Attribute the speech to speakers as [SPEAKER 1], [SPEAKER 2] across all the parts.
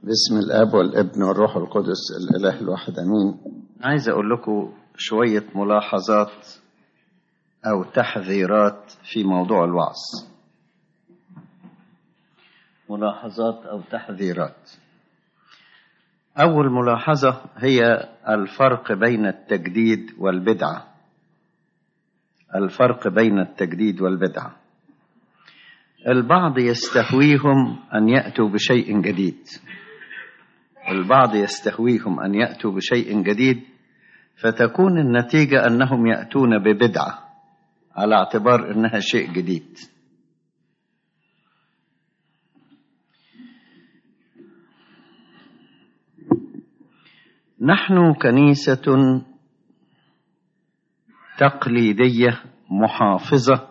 [SPEAKER 1] باسم الاب والابن والروح القدس الاله الواحد امين عايز اقول لكم شويه ملاحظات او تحذيرات في موضوع الوعظ ملاحظات او تحذيرات اول ملاحظه هي الفرق بين التجديد والبدعه الفرق بين التجديد والبدعه البعض يستهويهم ان ياتوا بشيء جديد البعض يستهويهم ان ياتوا بشيء جديد فتكون النتيجه انهم ياتون ببدعه على اعتبار انها شيء جديد نحن كنيسه تقليديه محافظه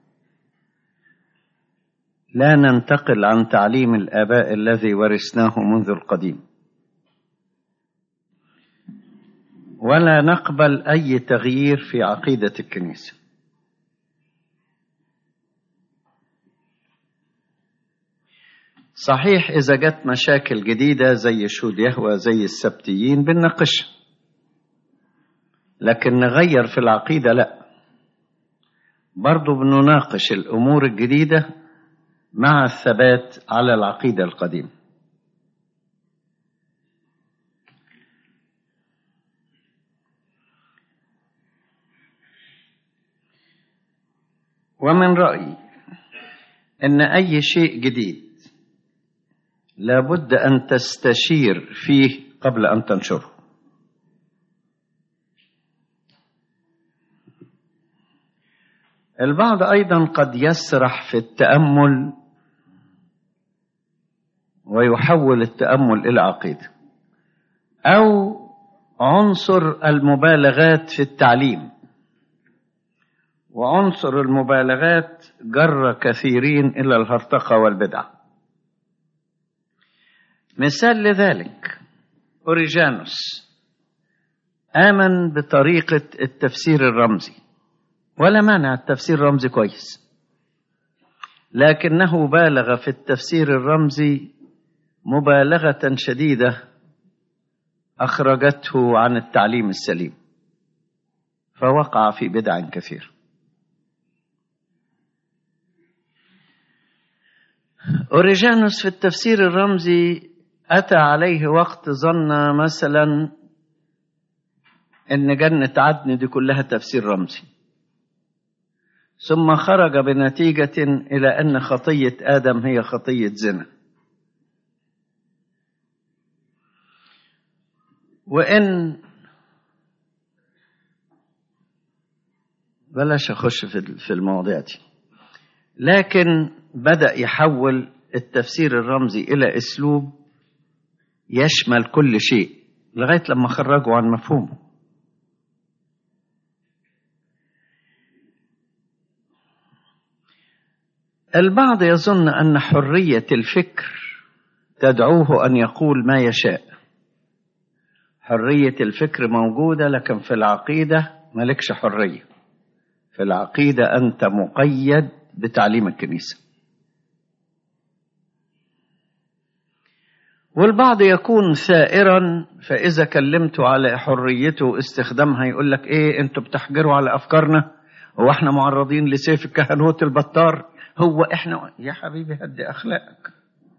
[SPEAKER 1] لا ننتقل عن تعليم الاباء الذي ورثناه منذ القديم ولا نقبل اي تغيير في عقيده الكنيسه صحيح اذا جت مشاكل جديده زي شهود يهوى زي السبتيين بنناقشها لكن نغير في العقيده لا برضو بنناقش الامور الجديده مع الثبات على العقيده القديمه ومن رايي ان اي شيء جديد لابد ان تستشير فيه قبل ان تنشره البعض ايضا قد يسرح في التامل ويحول التامل الى عقيده او عنصر المبالغات في التعليم وعنصر المبالغات جر كثيرين الى الهرطقه والبدعه مثال لذلك اوريجانوس امن بطريقه التفسير الرمزي ولا مانع التفسير الرمزي كويس لكنه بالغ في التفسير الرمزي مبالغه شديده اخرجته عن التعليم السليم فوقع في بدع كثير اوريجانوس في التفسير الرمزي اتى عليه وقت ظن مثلا ان جنه عدن دي كلها تفسير رمزي ثم خرج بنتيجه الى ان خطيه ادم هي خطيه زنا وان بلاش اخش في المواضيع دي لكن بدا يحول التفسير الرمزي الى اسلوب يشمل كل شيء لغايه لما خرجوا عن مفهومه البعض يظن ان حريه الفكر تدعوه ان يقول ما يشاء حريه الفكر موجوده لكن في العقيده مالكش حريه في العقيده انت مقيد بتعليم الكنيسه والبعض يكون ثائرا فاذا كلمته على حريته استخدامها يقول لك ايه انتوا بتحجروا على افكارنا هو احنا معرضين لسيف الكهنوت البطار هو احنا يا حبيبي هدي اخلاقك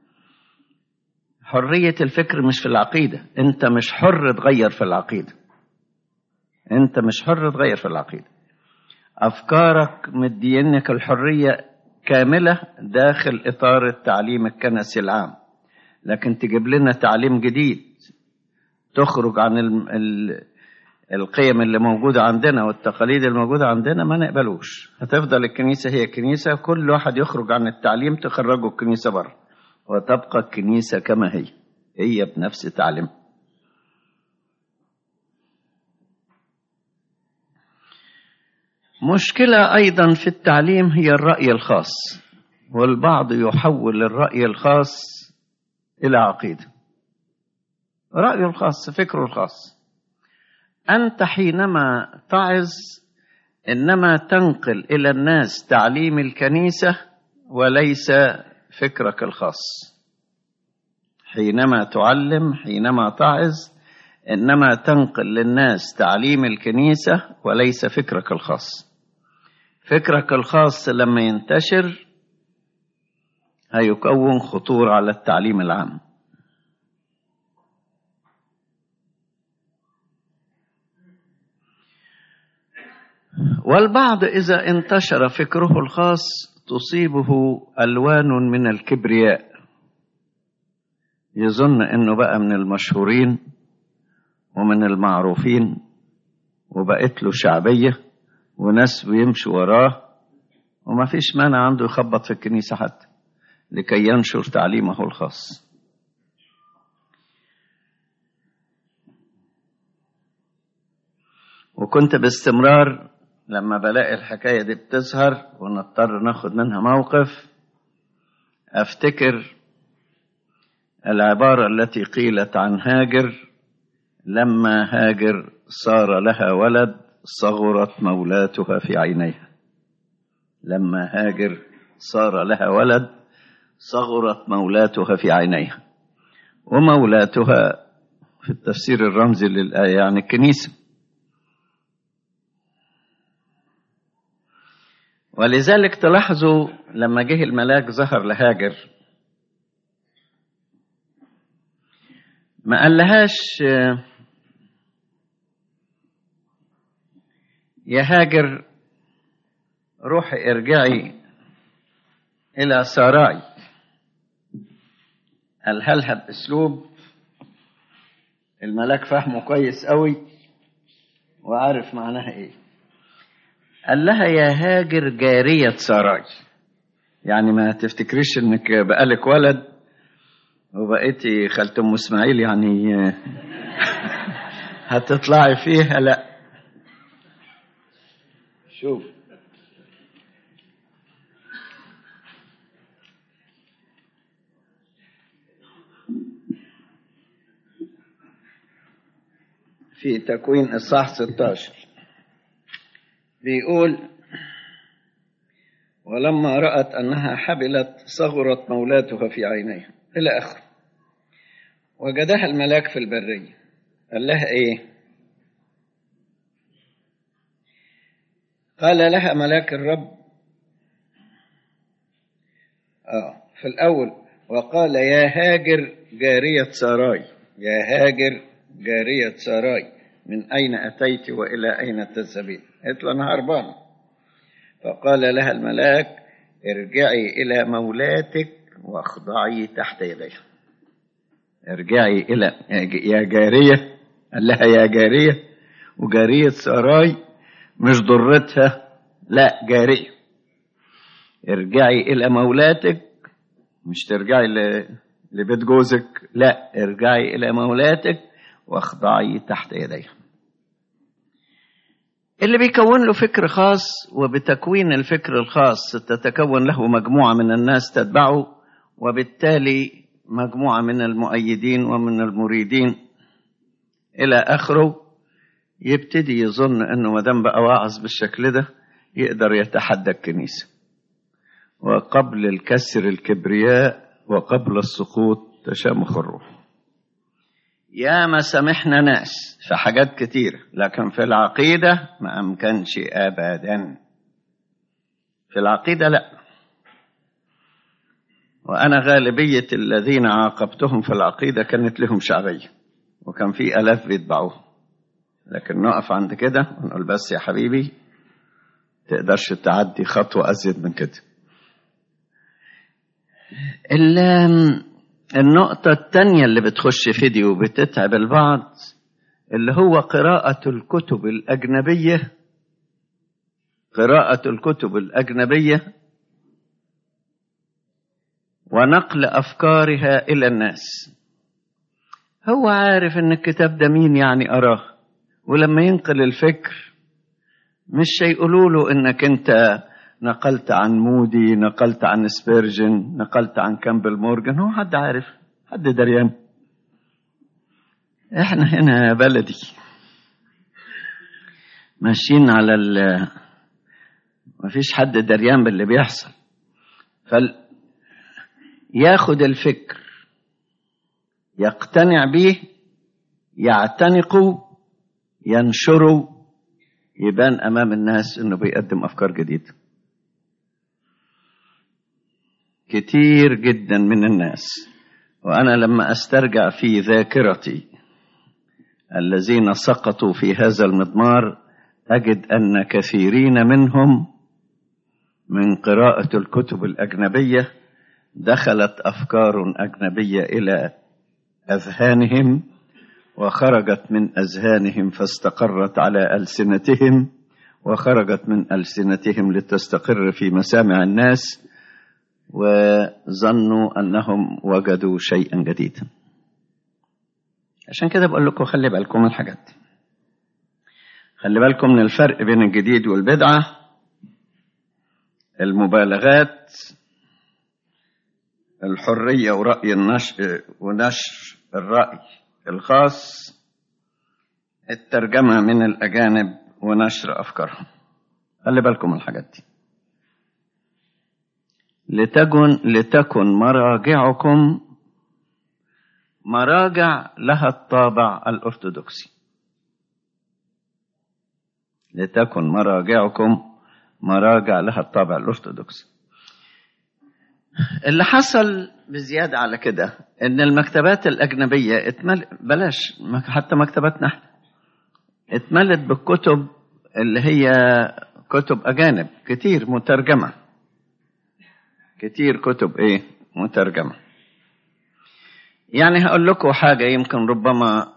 [SPEAKER 1] حريه الفكر مش في العقيده انت مش حر تغير في العقيده انت مش حر تغير في العقيده افكارك مدينك الحريه كامله داخل اطار التعليم الكنسي العام لكن تجيب لنا تعليم جديد تخرج عن ال ال القيم اللي موجودة عندنا والتقاليد الموجودة عندنا ما نقبلوش هتفضل الكنيسة هي كنيسة كل واحد يخرج عن التعليم تخرجه الكنيسة بره وتبقى الكنيسة كما هي هي بنفس تعليمها مشكلة أيضا في التعليم هي الرأي الخاص والبعض يحول الرأي الخاص إلى عقيدة رأيه الخاص فكره الخاص أنت حينما تعظ إنما تنقل إلى الناس تعليم الكنيسة وليس فكرك الخاص حينما تعلم حينما تعظ انما تنقل للناس تعليم الكنيسه وليس فكرك الخاص فكرك الخاص لما ينتشر هيكون خطوره على التعليم العام والبعض اذا انتشر فكره الخاص تصيبه الوان من الكبرياء يظن انه بقى من المشهورين ومن المعروفين وبقت له شعبيه وناس بيمشوا وراه وما فيش مانع عنده يخبط في الكنيسه حتى لكي ينشر تعليمه الخاص وكنت باستمرار لما بلاقي الحكاية دي بتظهر ونضطر ناخد منها موقف أفتكر العبارة التي قيلت عن هاجر لما هاجر صار لها ولد صغرت مولاتها في عينيها لما هاجر صار لها ولد صغرت مولاتها في عينيها ومولاتها في التفسير الرمزي للآية يعني الكنيسة ولذلك تلاحظوا لما جه الملاك ظهر لهاجر ما قالهاش يا هاجر روحي ارجعي إلى ساراي قالها لها بأسلوب الملاك فهمه كويس قوي وعارف معناها ايه قال لها يا هاجر جارية ساراي يعني ما تفتكريش انك بقالك ولد وبقيتي خالة ام اسماعيل يعني هتطلعي فيها لا شوف في تكوين اصحاح 16 بيقول ولما رأت أنها حبلت صغرت مولاتها في عينيها إلى آخره وجدها الملاك في البرية قال لها إيه قال لها ملاك الرب آه في الأول وقال يا هاجر جارية ساراي يا هاجر جارية ساراي من أين أتيت وإلى أين تذهبين قالت له أنا هربان فقال لها الملاك ارجعي إلى مولاتك واخضعي تحت يديها ارجعي إلى يا جارية قال لها يا جارية وجارية ساراي مش ضرتها لا جارية ارجعي إلى مولاتك مش ترجعي لبيت جوزك لا ارجعي إلى مولاتك واخضعي تحت يديها اللي بيكون له فكر خاص وبتكوين الفكر الخاص تتكون له مجموعة من الناس تتبعه وبالتالي مجموعة من المؤيدين ومن المريدين إلى آخره يبتدي يظن أنه ما دام بقى واعظ بالشكل ده يقدر يتحدى الكنيسة وقبل الكسر الكبرياء وقبل السقوط تشامخ الروح يا ما سامحنا ناس في حاجات كتيرة لكن في العقيدة ما أمكنش أبدا في العقيدة لا وأنا غالبية الذين عاقبتهم في العقيدة كانت لهم شعبية وكان في ألاف بيتبعوهم لكن نقف عند كده ونقول بس يا حبيبي تقدرش تعدي خطوة أزيد من كده النقطة التانية اللي بتخش فيديو بتتعب البعض اللي هو قراءة الكتب الأجنبية قراءة الكتب الأجنبية ونقل أفكارها إلى الناس هو عارف إن الكتاب ده مين يعني أراه ولما ينقل الفكر مش هيقولوا له إنك أنت نقلت عن مودي نقلت عن سبيرجن نقلت عن كامبل مورجان هو حد عارف حد دريان احنا هنا بلدي ماشيين على ال مفيش حد دريان باللي بيحصل فال ياخد الفكر يقتنع به يعتنقوا ينشروا يبان امام الناس انه بيقدم افكار جديده كتير جدا من الناس وانا لما استرجع في ذاكرتي الذين سقطوا في هذا المضمار اجد ان كثيرين منهم من قراءه الكتب الاجنبيه دخلت افكار اجنبيه الى اذهانهم وخرجت من اذهانهم فاستقرت على السنتهم وخرجت من السنتهم لتستقر في مسامع الناس وظنوا انهم وجدوا شيئا جديدا عشان كده بقول لكم خلي بالكم من الحاجات دي خلي بالكم من الفرق بين الجديد والبدعه المبالغات الحريه وراي النشر ونشر الراي الخاص الترجمه من الاجانب ونشر افكارهم خلي بالكم من الحاجات دي لتكن لتكن مراجعكم مراجع لها الطابع الارثوذكسي لتكن مراجعكم مراجع لها الطابع الارثوذكسي اللي حصل بزياده على كده ان المكتبات الاجنبيه اتمل بلاش حتى مكتباتنا احنا اتملت بالكتب اللي هي كتب اجانب كتير مترجمه كتير كتب ايه مترجمه يعني هقول لكم حاجه يمكن ربما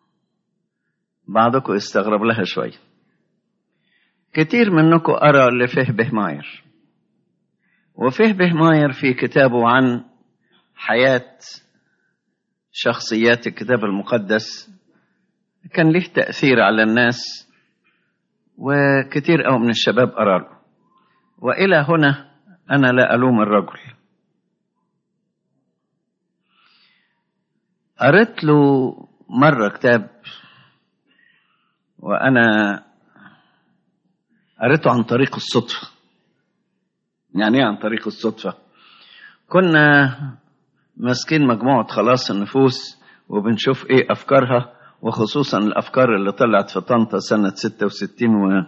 [SPEAKER 1] بعضكم يستغرب لها شويه كتير منكم أرى لفيه بهماير وفيه بهماير في كتابه عن حياة شخصيات الكتاب المقدس كان له تأثير على الناس وكتير أو من الشباب أرى له وإلى هنا أنا لا ألوم الرجل قريت له مرة كتاب وأنا قريته عن طريق الصدفة يعني ايه عن طريق الصدفة كنا ماسكين مجموعة خلاص النفوس وبنشوف ايه افكارها وخصوصا الافكار اللي طلعت في طنطا سنة 66 و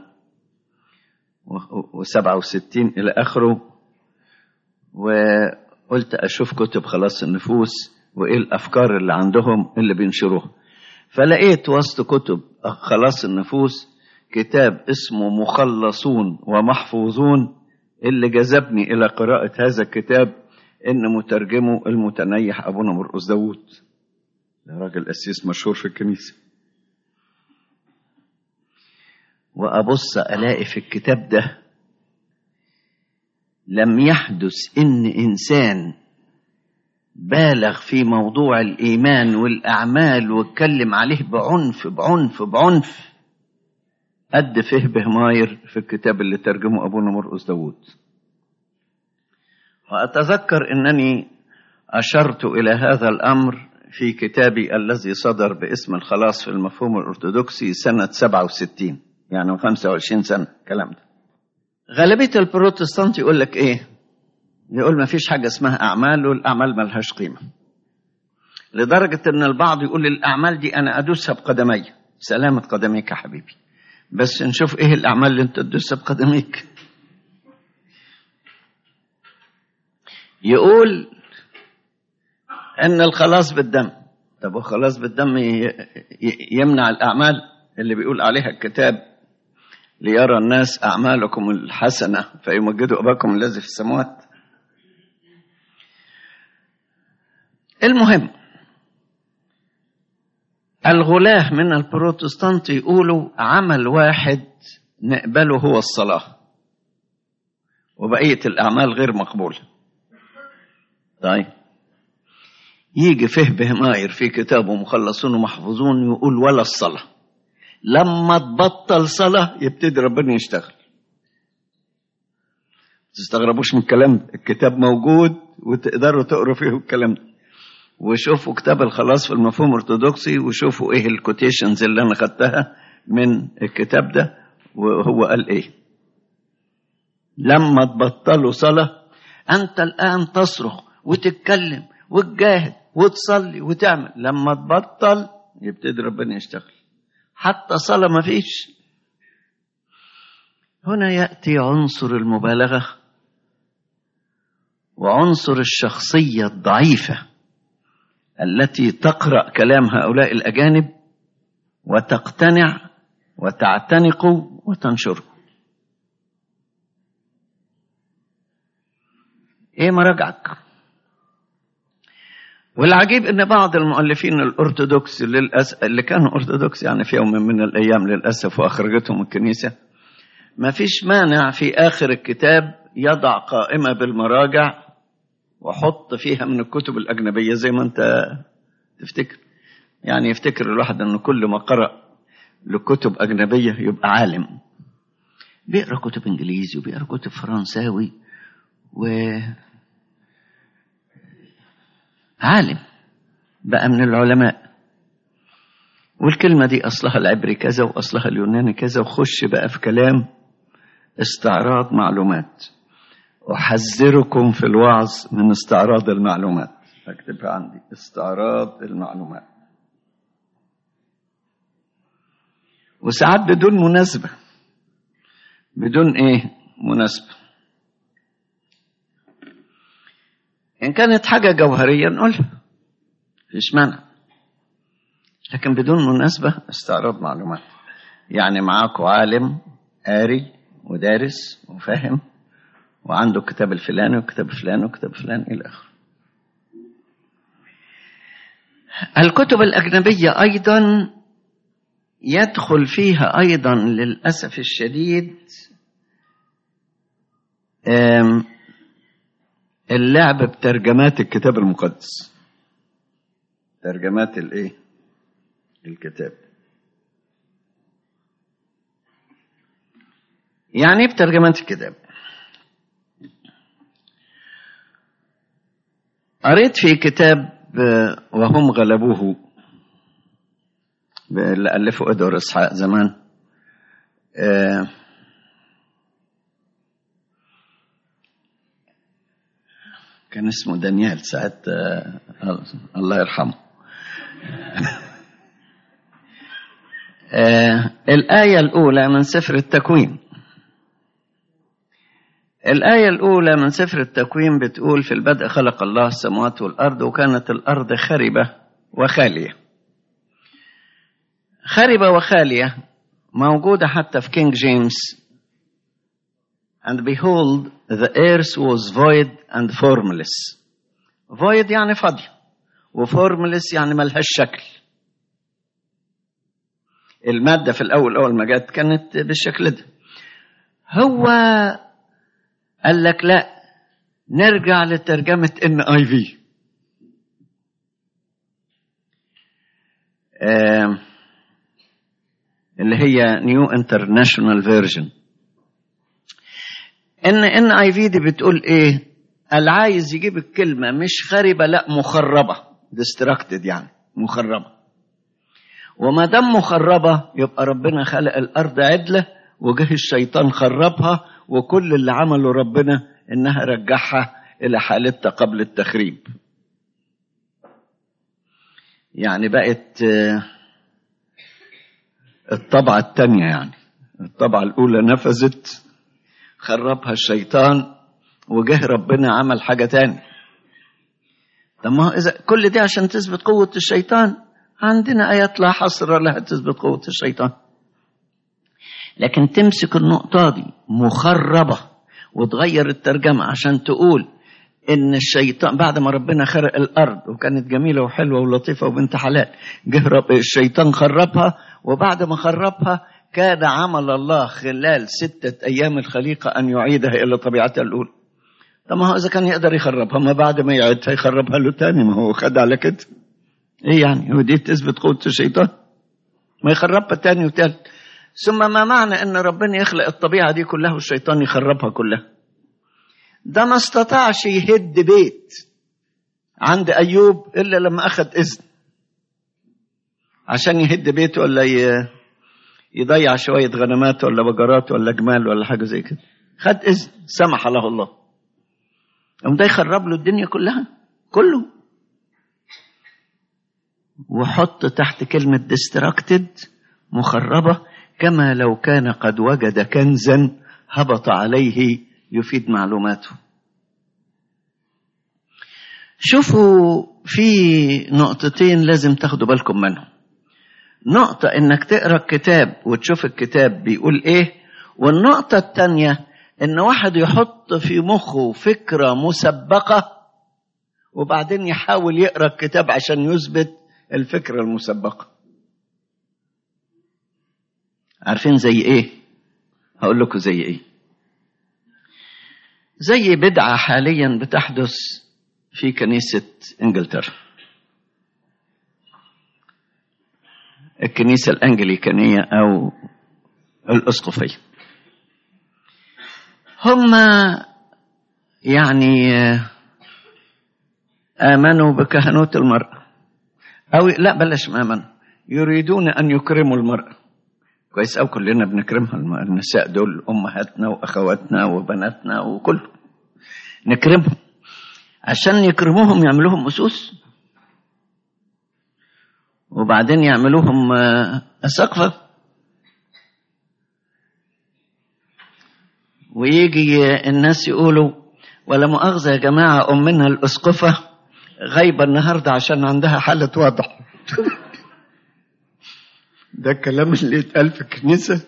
[SPEAKER 1] و67 الى اخره وقلت اشوف كتب خلاص النفوس وايه الافكار اللي عندهم اللي بينشروها فلقيت وسط كتب خلاص النفوس كتاب اسمه مخلصون ومحفوظون اللي جذبني إلى قراءة هذا الكتاب إن مترجمه المتنيح أبونا مرقس داوود ده راجل أسيس مشهور في الكنيسة وأبص ألاقي في الكتاب ده لم يحدث إن إنسان بالغ في موضوع الإيمان والأعمال واتكلم عليه بعنف بعنف بعنف قد فيه بهماير في الكتاب اللي ترجمه أبونا مرقس داوود وأتذكر أنني أشرت إلى هذا الأمر في كتابي الذي صدر باسم الخلاص في المفهوم الأرثوذكسي سنة 67 يعني 25 سنة الكلام ده غالبية البروتستانت يقول لك إيه يقول ما فيش حاجة اسمها أعمال والأعمال ملهاش قيمة لدرجة أن البعض يقول الأعمال دي أنا أدوسها بقدمي سلامة قدميك يا حبيبي بس نشوف ايه الاعمال اللي انت تدوسها بقدميك يقول ان الخلاص بالدم طب الخلاص بالدم يمنع الاعمال اللي بيقول عليها الكتاب ليرى الناس اعمالكم الحسنه فيمجدوا اباكم الذي في السماوات المهم الغلاة من البروتستانت يقولوا عمل واحد نقبله هو الصلاة وبقية الأعمال غير مقبولة طيب يجي فيه بهماير في كتابه مخلصون ومحفوظون يقول ولا الصلاة لما تبطل صلاة يبتدي ربنا يشتغل تستغربوش من الكلام ده الكتاب موجود وتقدروا تقروا فيه الكلام ده وشوفوا كتاب الخلاص في المفهوم الارثوذكسي وشوفوا ايه الكوتيشنز اللي انا خدتها من الكتاب ده وهو قال ايه لما تبطلوا صلاة انت الان تصرخ وتتكلم وتجاهد وتصلي وتعمل لما تبطل يبتدي ربنا يشتغل حتى صلاة ما فيش هنا يأتي عنصر المبالغة وعنصر الشخصية الضعيفة التي تقرأ كلام هؤلاء الأجانب وتقتنع وتعتنق وتنشره ايه مراجعك والعجيب ان بعض المؤلفين الارثوذكس للأسف اللي كانوا ارثوذكس يعني في يوم من الايام للاسف واخرجتهم الكنيسه ما فيش مانع في اخر الكتاب يضع قائمه بالمراجع وحط فيها من الكتب الاجنبيه زي ما انت تفتكر يعني يفتكر الواحد انه كل ما قرأ لكتب اجنبيه يبقى عالم بيقرا كتب انجليزي وبيقرا كتب فرنساوي و عالم بقى من العلماء والكلمة دي أصلها العبري كذا وأصلها اليوناني كذا وخش بقى في كلام استعراض معلومات أحذركم في الوعظ من استعراض المعلومات اكتبها عندي استعراض المعلومات وساعات بدون مناسبة بدون ايه مناسبة إن كانت حاجة جوهرية نقولها فيش مانع لكن بدون مناسبة استعراض معلومات يعني معاكم عالم قاري ودارس وفاهم وعنده الكتاب الفلاني والكتاب الفلاني والكتاب الفلاني إلى آخره الكتب الأجنبية أيضا يدخل فيها أيضا للأسف الشديد اللعب بترجمات الكتاب المقدس ترجمات الايه الكتاب يعني ايه بترجمات الكتاب قريت في كتاب وهم غلبوه اللي ألفه إدوار إسحاق زمان آه كان اسمه دانيال ساعة الله يرحمه آه الآية الأولى من سفر التكوين الآية الأولى من سفر التكوين بتقول في البدء خلق الله السماوات والأرض وكانت الأرض خربة وخالية خربة وخالية موجودة حتى في كينج جيمس and behold the earth was void and formless void يعني فاضية وفورملس يعني ملهاش شكل المادة في الأول أول ما جت كانت بالشكل ده هو قال لك لا نرجع لترجمة ان اي في اللي هي نيو انترناشونال فيرجن ان ان اي في دي بتقول ايه اللي عايز يجيب الكلمه مش خربه لا مخربه ديستراكتد يعني مخربه وما دام مخربه يبقى ربنا خلق الارض عدله وجه الشيطان خربها وكل اللي عمله ربنا انها رجعها الى حالتها قبل التخريب يعني بقت الطبعة التانية يعني الطبعة الأولى نفذت خربها الشيطان وجه ربنا عمل حاجة تانية طب ما هو إذا كل دي عشان تثبت قوة الشيطان عندنا آيات لا حصر لها تثبت قوة الشيطان لكن تمسك النقطة دي مخربة وتغير الترجمة عشان تقول إن الشيطان بعد ما ربنا خلق الأرض وكانت جميلة وحلوة ولطيفة وبنت حلال جه رب الشيطان خربها وبعد ما خربها كان عمل الله خلال ستة أيام الخليقة أن يعيدها إلى طبيعتها الأولى طب ما هو إذا كان يقدر يخربها ما بعد ما يعيدها يخربها له تاني ما هو خد على كده إيه يعني ودي تثبت قوة الشيطان ما يخربها تاني وتالت ثم ما معنى ان ربنا يخلق الطبيعه دي كلها والشيطان يخربها كلها ده ما استطاعش يهد بيت عند ايوب الا لما اخذ اذن عشان يهد بيت ولا يضيع شويه غنمات ولا بقرات ولا جمال ولا حاجه زي كده خد اذن سمح له الله قام ده يخرب له الدنيا كلها كله وحط تحت كلمة distracted مخربة كما لو كان قد وجد كنزا هبط عليه يفيد معلوماته شوفوا في نقطتين لازم تاخدوا بالكم منهم نقطة انك تقرا الكتاب وتشوف الكتاب بيقول ايه والنقطة التانية ان واحد يحط في مخه فكرة مسبقة وبعدين يحاول يقرا الكتاب عشان يثبت الفكرة المسبقة عارفين زي ايه هقول لكم زي ايه زي بدعة حاليا بتحدث في كنيسة انجلترا الكنيسة الأنجليكانية أو الأسقفية هم يعني آمنوا بكهنوت المرأة أو لا بلاش ما آمنوا يريدون أن يكرموا المرأة كويس أو كلنا بنكرمها النساء دول أمهاتنا وأخواتنا وبناتنا وكله نكرمهم عشان يكرموهم يعملوهم أسوس وبعدين يعملوهم أسقفة ويجي الناس يقولوا ولا مؤاخذة يا جماعة أمنا الأسقفة غايبة النهاردة عشان عندها حالة وضع ده الكلام اللي اتقال في الكنيسة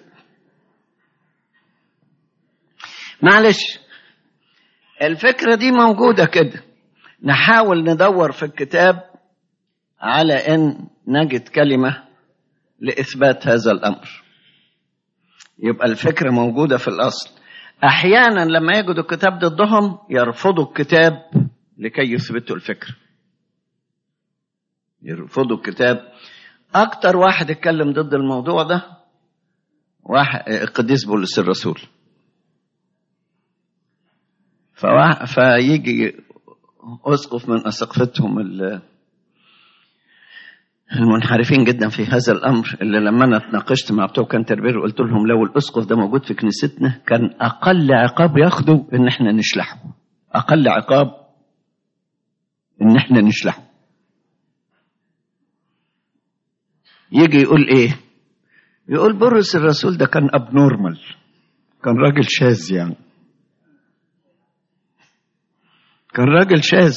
[SPEAKER 1] معلش الفكرة دي موجودة كده نحاول ندور في الكتاب على ان نجد كلمة لإثبات هذا الأمر يبقى الفكرة موجودة في الأصل أحيانا لما يجدوا الكتاب ضدهم يرفضوا الكتاب لكي يثبتوا الفكرة يرفضوا الكتاب أكتر واحد اتكلم ضد الموضوع ده واحد القديس بولس الرسول فواحد فيجي أسقف من أسقفتهم المنحرفين جدا في هذا الامر اللي لما انا اتناقشت مع بتوع كانتربير قلت لهم لو الاسقف ده موجود في كنيستنا كان اقل عقاب ياخده ان احنا نشلحه اقل عقاب ان احنا نشلحه يجي يقول ايه يقول بولس الرسول ده كان اب نورمال كان راجل شاذ يعني كان راجل شاذ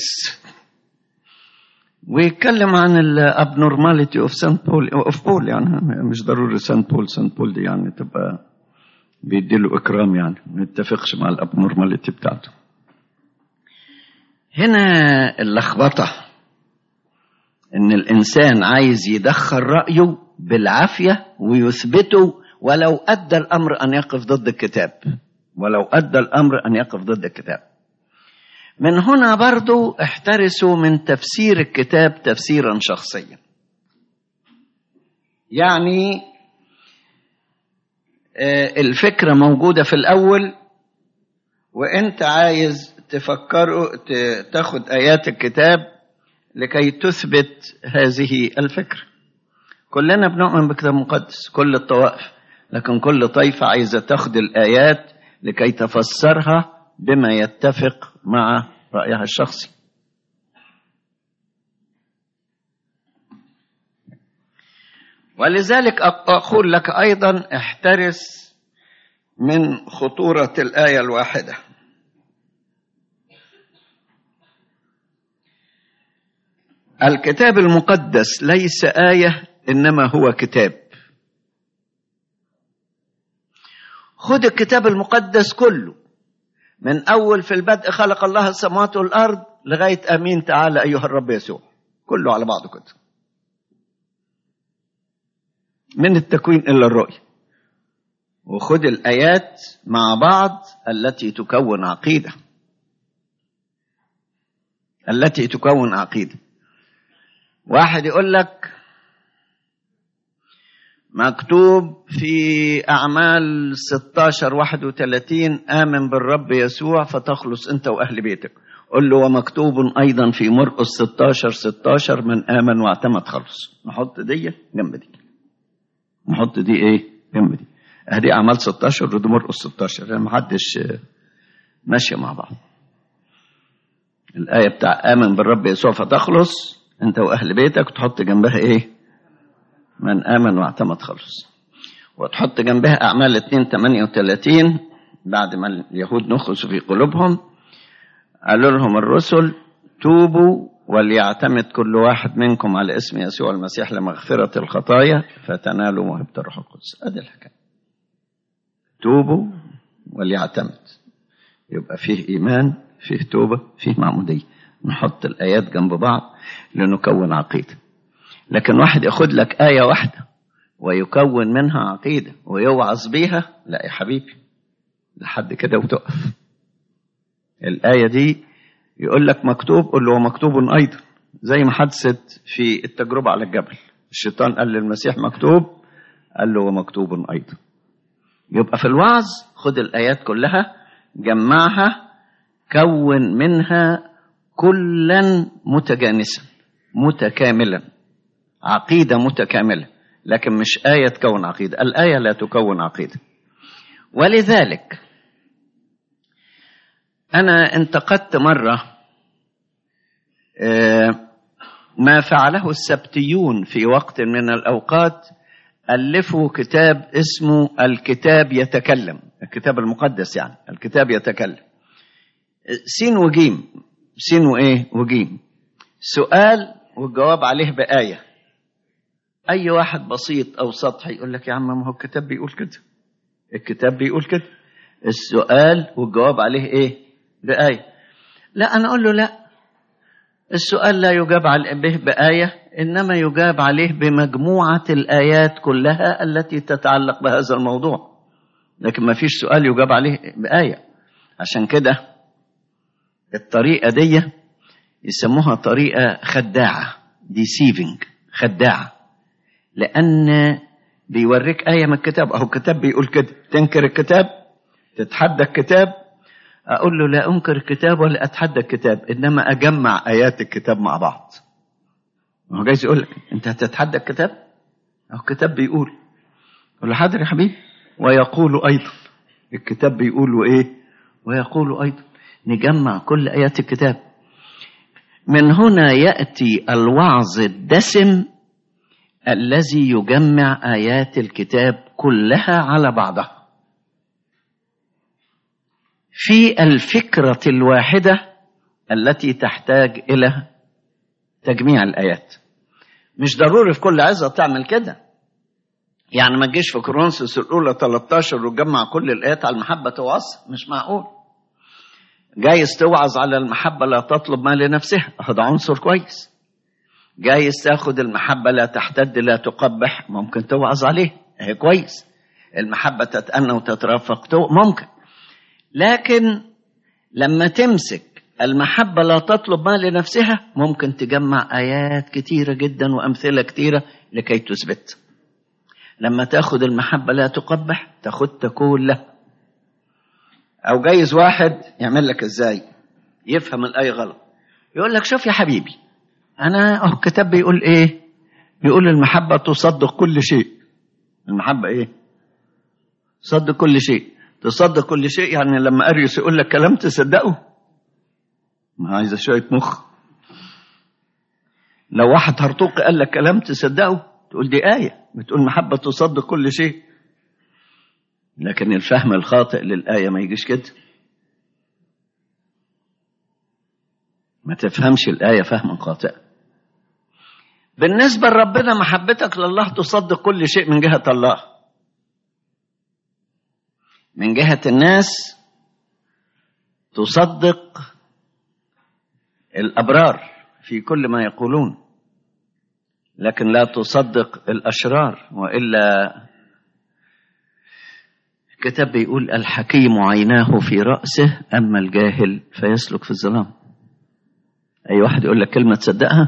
[SPEAKER 1] ويتكلم عن الابنورماليتي اوف سانت بول اوف بول يعني مش ضروري سانت بول سانت بول دي يعني تبقى بيديله اكرام يعني ما يتفقش مع الابنورماليتي بتاعته هنا اللخبطه ان الانسان عايز يدخل رايه بالعافيه ويثبته ولو ادى الامر ان يقف ضد الكتاب ولو ادى الامر ان يقف ضد الكتاب من هنا برضو احترسوا من تفسير الكتاب تفسيرا شخصيا يعني الفكرة موجودة في الأول وأنت عايز تفكروا تاخد آيات الكتاب لكي تثبت هذه الفكرة كلنا بنؤمن بكتاب مقدس كل الطوائف لكن كل طائفة عايزة تاخد الآيات لكي تفسرها بما يتفق مع رأيها الشخصي ولذلك أقول لك أيضا احترس من خطورة الآية الواحدة الكتاب المقدس ليس آية إنما هو كتاب خد الكتاب المقدس كله من أول في البدء خلق الله السماوات والأرض لغاية أمين تعالى أيها الرب يسوع كله على بعضه كده من التكوين إلى الرؤية وخد الآيات مع بعض التي تكون عقيدة التي تكون عقيدة واحد يقول لك مكتوب في أعمال 16 31 آمن بالرب يسوع فتخلص أنت وأهل بيتك قل له ومكتوب أيضا في مرقس 16 16 من آمن واعتمد خلص نحط دي جنب دي نحط دي إيه جنب دي أدي أعمال 16 ودي مرقس 16 يعني محدش ماشية مع بعض الآية بتاع آمن بالرب يسوع فتخلص انت واهل بيتك تحط جنبها ايه من امن واعتمد خلص وتحط جنبها اعمال 2 38 بعد ما اليهود نخسوا في قلوبهم قالوا لهم الرسل توبوا وليعتمد كل واحد منكم على اسم يسوع المسيح لمغفرة الخطايا فتنالوا موهبة الروح القدس ادي الحكاية توبوا وليعتمد يبقى فيه إيمان فيه توبة فيه معمودية نحط الآيات جنب بعض لنكون عقيدة لكن واحد ياخد لك آية واحدة ويكون منها عقيدة ويوعظ بيها لا يا حبيبي لحد كده وتقف الآية دي يقول لك مكتوب قل له مكتوب أيضا زي ما حدثت في التجربة على الجبل الشيطان قال للمسيح مكتوب قال له ومكتوب أيضا يبقى في الوعظ خد الآيات كلها جمعها كون منها كلا متجانسا متكاملا عقيدة متكاملة لكن مش آية تكون عقيدة الآية لا تكون عقيدة ولذلك أنا انتقدت مرة ما فعله السبتيون في وقت من الأوقات ألفوا كتاب اسمه الكتاب يتكلم الكتاب المقدس يعني الكتاب يتكلم سين وجيم سين وإيه وجيم سؤال والجواب عليه بآية أي واحد بسيط أو سطحي يقول لك يا عم ما هو الكتاب بيقول كده الكتاب بيقول كده السؤال والجواب عليه إيه بآية لا أنا أقول له لا السؤال لا يجاب به بآية إنما يجاب عليه بمجموعة الآيات كلها التي تتعلق بهذا الموضوع لكن ما فيش سؤال يجاب عليه بآية عشان كده الطريقة دي يسموها طريقة خداعة deceiving خداعة لأن بيوريك آية من الكتاب أو الكتاب بيقول كده تنكر الكتاب تتحدى الكتاب أقول له لا أنكر الكتاب ولا أتحدى الكتاب إنما أجمع آيات الكتاب مع بعض ما هو جايز يقول لك أنت هتتحدى الكتاب أو الكتاب بيقول أقول له حاضر يا حبيبي ويقول أيضا الكتاب بيقول وإيه ويقول أيضا نجمع كل آيات الكتاب من هنا يأتي الوعظ الدسم الذي يجمع آيات الكتاب كلها على بعضها في الفكرة الواحدة التي تحتاج إلى تجميع الآيات مش ضروري في كل عظة تعمل كده يعني ما تجيش في كورنثوس الأولى 13 وتجمع كل الآيات على المحبة توعظ مش معقول جايز توعظ على المحبة لا تطلب ما لنفسها هذا عنصر كويس جايز تاخد المحبة لا تحتد لا تقبح ممكن توعظ عليه هي كويس المحبة تتأنى وتترافق ممكن لكن لما تمسك المحبة لا تطلب ما لنفسها ممكن تجمع آيات كتيرة جدا وأمثلة كتيرة لكي تثبت لما تاخد المحبة لا تقبح تاخدها كلها أو جايز واحد يعمل لك إزاي يفهم الآية غلط يقول لك شوف يا حبيبي أنا أهو الكتاب بيقول إيه بيقول المحبة تصدق كل شيء المحبة إيه تصدق كل شيء تصدق كل شيء يعني لما أريوس يقول لك كلام تصدقه ما عايزة شوية مخ لو واحد هرطوق قال لك كلام تصدقه تقول دي آية بتقول محبة تصدق كل شيء لكن الفهم الخاطئ للآية ما يجيش كده ما تفهمش الآية فهما خاطئا بالنسبة لربنا محبتك لله تصدق كل شيء من جهة الله من جهة الناس تصدق الأبرار في كل ما يقولون لكن لا تصدق الأشرار وإلا الكتاب بيقول الحكيم عيناه في رأسه أما الجاهل فيسلك في الظلام أي واحد يقول لك كلمة تصدقها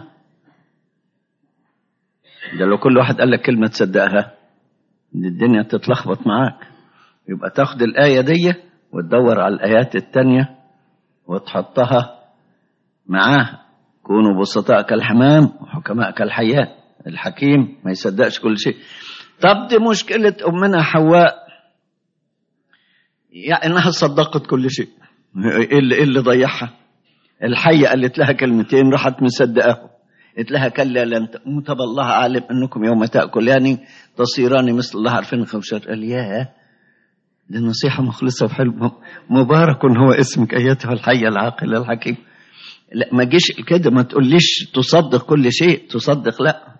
[SPEAKER 1] ده لو كل واحد قال لك كلمة تصدقها الدنيا تتلخبط معاك يبقى تاخد الآية دي وتدور على الآيات التانية وتحطها معاها كونوا بسطاء كالحمام وحكماء كالحياة الحكيم ما يصدقش كل شيء طب دي مشكلة أمنا حواء يعني إنها صدقت كل شيء إيه اللي, إيه اللي ضيعها الحية قالت لها كلمتين راحت مصدقاه قلت لها كلا لن تموت الله أعلم أنكم يوم تأكلان تصيران مثل الله عارفين خمسة قال ياه دي نصيحة مخلصة وحلوة مبارك هو اسمك أيتها الحية العاقلة الحكيم لا ما جيش كده ما تقوليش تصدق كل شيء تصدق لا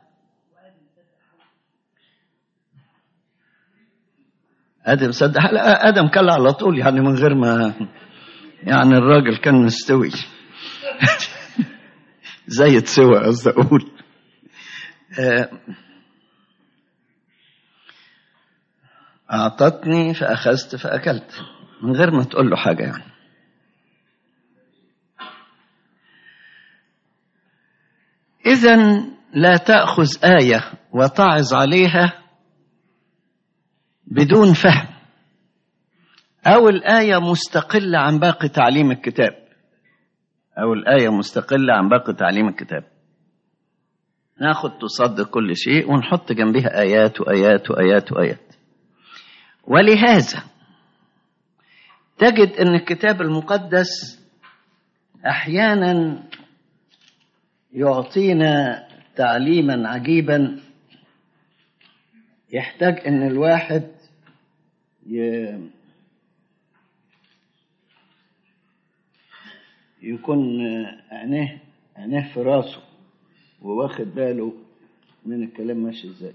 [SPEAKER 1] ادم صدق لا ادم كل على طول يعني من غير ما يعني الراجل كان مستوي زي تسوى قصدي اقول اعطتني فاخذت فاكلت من غير ما تقول له حاجه يعني اذا لا تاخذ ايه وتعظ عليها بدون فهم أو الآية مستقلة عن باقي تعليم الكتاب أو الآية مستقلة عن باقي تعليم الكتاب ناخد تصدق كل شيء ونحط جنبها آيات وآيات وآيات وآيات ولهذا تجد أن الكتاب المقدس أحيانا يعطينا تعليما عجيبا يحتاج ان الواحد ي... يكون عينيه عينيه في راسه وواخد باله من الكلام ماشي ازاي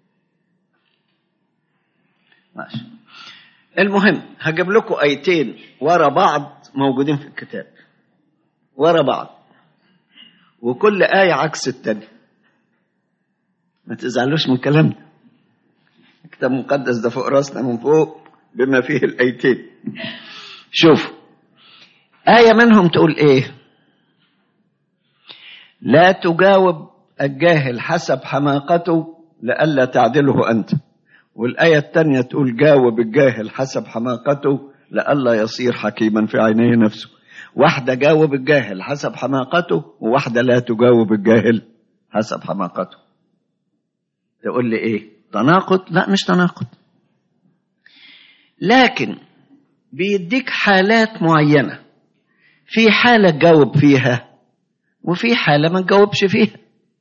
[SPEAKER 1] ماشي المهم هجيب لكم ايتين ورا بعض موجودين في الكتاب ورا بعض وكل آية عكس التانية ما تزعلوش من الكلام ده الكتاب المقدس ده فوق راسنا من فوق بما فيه الآيتين شوف آية منهم تقول إيه لا تجاوب الجاهل حسب حماقته لئلا تعدله أنت والآية الثانية تقول جاوب الجاهل حسب حماقته لئلا يصير حكيما في عينيه نفسه واحدة جاوب الجاهل حسب حماقته وواحدة لا تجاوب الجاهل حسب حماقته تقول لي ايه تناقض لا مش تناقض لكن بيديك حالات معينة في حالة تجاوب فيها وفي حالة ما تجاوبش فيها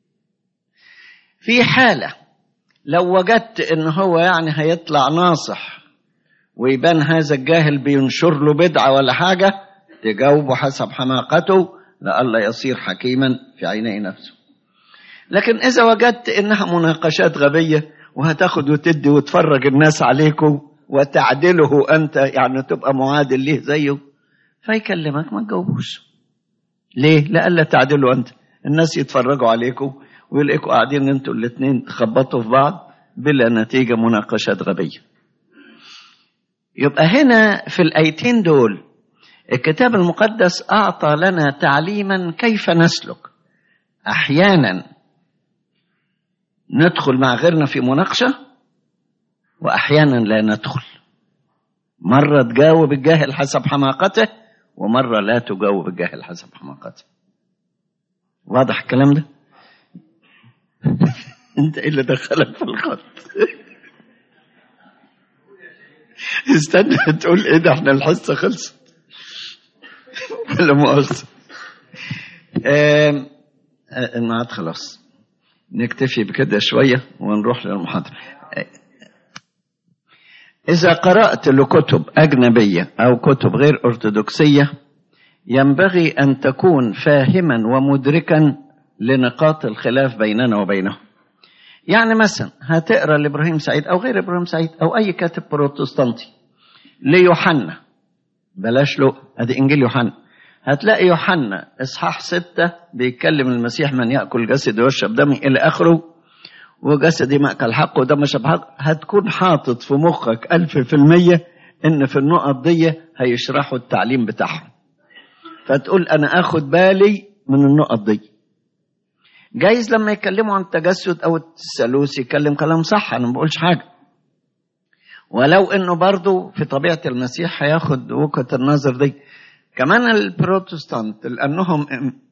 [SPEAKER 1] في حالة لو وجدت ان هو يعني هيطلع ناصح ويبان هذا الجاهل بينشر له بدعة ولا حاجة تجاوبه حسب حماقته لئلا يصير حكيما في عيني نفسه لكن إذا وجدت إنها مناقشات غبية وهتاخد وتدي وتفرج الناس عليكم وتعدله أنت يعني تبقى معادل ليه زيه فيكلمك ما تجاوبوش ليه؟ لئلا تعدلوا أنت الناس يتفرجوا عليكم ويلاقوا قاعدين انتوا الاثنين تخبطوا في بعض بلا نتيجة مناقشات غبية يبقى هنا في الآيتين دول الكتاب المقدس أعطى لنا تعليما كيف نسلك أحيانا ندخل مع غيرنا في مناقشة وأحيانا لا ندخل مرة تجاوب الجاهل حسب حماقته ومرة لا تجاوب الجاهل حسب حماقته واضح الكلام ده انت ايه اللي دخلك في الخط استنى تقول ايه ده احنا الحصه خلصت ولا مؤاخذه الميعاد خلاص نكتفي بكده شويه ونروح للمحاضره اذا قرات لكتب اجنبيه او كتب غير ارثوذكسيه ينبغي ان تكون فاهما ومدركا لنقاط الخلاف بيننا وبينهم يعني مثلا هتقرا لابراهيم سعيد او غير ابراهيم سعيد او اي كاتب بروتستانتي ليوحنا بلاش له ادي انجيل يوحنا هتلاقي يوحنا اصحاح ستة بيتكلم المسيح من ياكل جسدي ويشرب دمي الى اخره وجسدي ماكل حق ودم شرب حق هتكون حاطط في مخك ألف في المية ان في النقط دي هيشرحوا التعليم بتاعهم فتقول انا اخد بالي من النقط دي جايز لما يتكلموا عن التجسد او الثالوث يتكلم كلام صح انا ما بقولش حاجه ولو انه برضه في طبيعه المسيح هياخد وجهه النظر دي كمان البروتستانت لانهم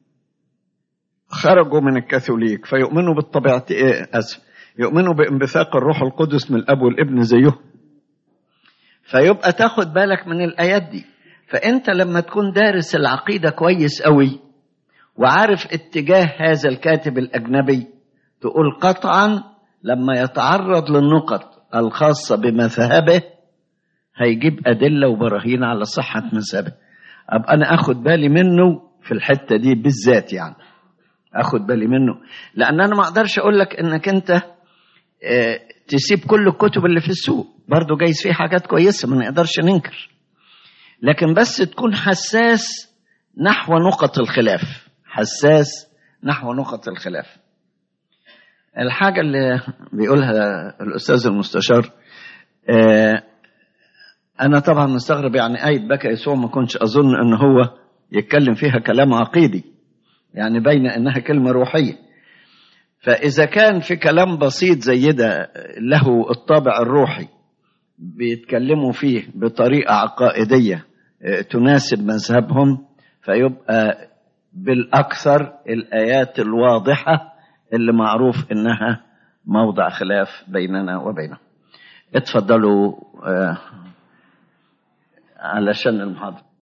[SPEAKER 1] خرجوا من الكاثوليك فيؤمنوا بالطبيعه اسف يؤمنوا بانبثاق الروح القدس من الاب والابن زيهم فيبقى تاخد بالك من الايات دي فانت لما تكون دارس العقيده كويس قوي وعارف اتجاه هذا الكاتب الأجنبي تقول قطعا لما يتعرض للنقط الخاصة بمذهبه هيجيب أدلة وبراهين على صحة مذهبه أبقى أنا أخد بالي منه في الحتة دي بالذات يعني أخد بالي منه لأن أنا ما أقدرش أقول لك إنك أنت اه تسيب كل الكتب اللي في السوق برضو جايز فيه حاجات كويسة ما نقدرش ننكر لكن بس تكون حساس نحو نقط الخلاف حساس نحو نقط الخلاف الحاجة اللي بيقولها الأستاذ المستشار اه أنا طبعا مستغرب يعني آية بكى يسوع ما كنتش أظن أن هو يتكلم فيها كلام عقيدي يعني بين أنها كلمة روحية فإذا كان في كلام بسيط زي ده له الطابع الروحي بيتكلموا فيه بطريقة عقائدية تناسب مذهبهم فيبقى بالأكثر الآيات الواضحة اللي معروف إنها موضع خلاف بيننا وبينهم اتفضلوا علشان المحاضرة